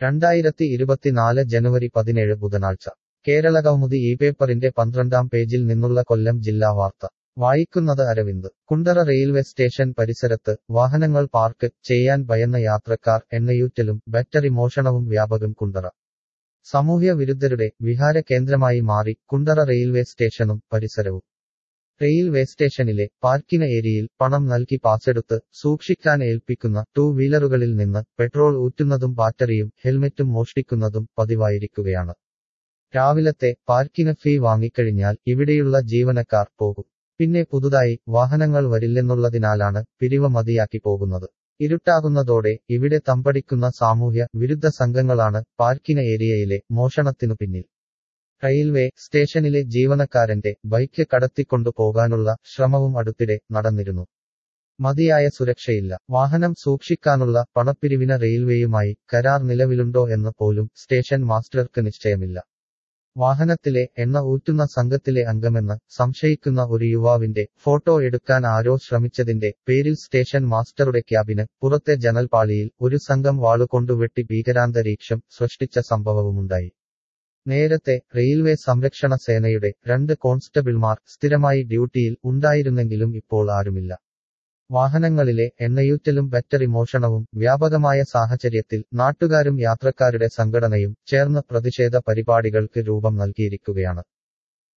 രണ്ടായിരത്തി ഇരുപത്തിനാല് ജനുവരി പതിനേഴ് ബുധനാഴ്ച കേരള കൗമുദി ഈ പേപ്പറിന്റെ പന്ത്രണ്ടാം പേജിൽ നിന്നുള്ള കൊല്ലം ജില്ലാ വാർത്ത വായിക്കുന്നത് അരവിന്ദ് കുണ്ടറ റെയിൽവേ സ്റ്റേഷൻ പരിസരത്ത് വാഹനങ്ങൾ പാർക്ക് ചെയ്യാൻ ഭയന്ന യാത്രക്കാർ എണ്ണയൂറ്റലും ബാറ്ററി മോഷണവും വ്യാപകം കുണ്ടറ സാമൂഹ്യ വിരുദ്ധരുടെ വിഹാര കേന്ദ്രമായി മാറി കുണ്ടറ റെയിൽവേ സ്റ്റേഷനും പരിസരവും റെയിൽവേ സ്റ്റേഷനിലെ പാർക്കിംഗ് ഏരിയയിൽ പണം നൽകി പാസെടുത്ത് സൂക്ഷിക്കാൻ ഏൽപ്പിക്കുന്ന ടൂ വീലറുകളിൽ നിന്ന് പെട്രോൾ ഊറ്റുന്നതും ബാറ്ററിയും ഹെൽമെറ്റും മോഷ്ടിക്കുന്നതും പതിവായിരിക്കുകയാണ് രാവിലത്തെ പാർക്കിംഗ് ഫീ വാങ്ങിക്കഴിഞ്ഞാൽ ഇവിടെയുള്ള ജീവനക്കാർ പോകും പിന്നെ പുതുതായി വാഹനങ്ങൾ വരില്ലെന്നുള്ളതിനാലാണ് പിരിവ് മതിയാക്കി പോകുന്നത് ഇരുട്ടാകുന്നതോടെ ഇവിടെ തമ്പടിക്കുന്ന സാമൂഹ്യ വിരുദ്ധ സംഘങ്ങളാണ് പാർക്കിംഗ് ഏരിയയിലെ മോഷണത്തിനു പിന്നിൽ റെയിൽവേ സ്റ്റേഷനിലെ ജീവനക്കാരന്റെ ബൈക്ക് കടത്തിക്കൊണ്ടു പോകാനുള്ള ശ്രമവും അടുത്തിടെ നടന്നിരുന്നു മതിയായ സുരക്ഷയില്ല വാഹനം സൂക്ഷിക്കാനുള്ള പണപ്പിരിവിന് റെയിൽവേയുമായി കരാർ നിലവിലുണ്ടോ എന്ന് പോലും സ്റ്റേഷൻ മാസ്റ്റർക്ക് നിശ്ചയമില്ല വാഹനത്തിലെ എണ്ണ ഊറ്റുന്ന സംഘത്തിലെ അംഗമെന്ന് സംശയിക്കുന്ന ഒരു യുവാവിന്റെ ഫോട്ടോ എടുക്കാൻ ആരോ ശ്രമിച്ചതിന്റെ പേരിൽ സ്റ്റേഷൻ മാസ്റ്ററുടെ ക്യാബിന് പുറത്തെ ജനൽപാളിയിൽ ഒരു സംഘം വാളുകൊണ്ടു വെട്ടി ഭീകരാന്തരീക്ഷം സൃഷ്ടിച്ച സംഭവവുമുണ്ടായി നേരത്തെ റെയിൽവേ സംരക്ഷണ സേനയുടെ രണ്ട് കോൺസ്റ്റബിൾമാർ സ്ഥിരമായി ഡ്യൂട്ടിയിൽ ഉണ്ടായിരുന്നെങ്കിലും ഇപ്പോൾ ആരുമില്ല വാഹനങ്ങളിലെ എണ്ണയൂറ്റലും ബാറ്ററി മോഷണവും വ്യാപകമായ സാഹചര്യത്തിൽ നാട്ടുകാരും യാത്രക്കാരുടെ സംഘടനയും ചേർന്ന് പ്രതിഷേധ പരിപാടികൾക്ക് രൂപം നൽകിയിരിക്കുകയാണ്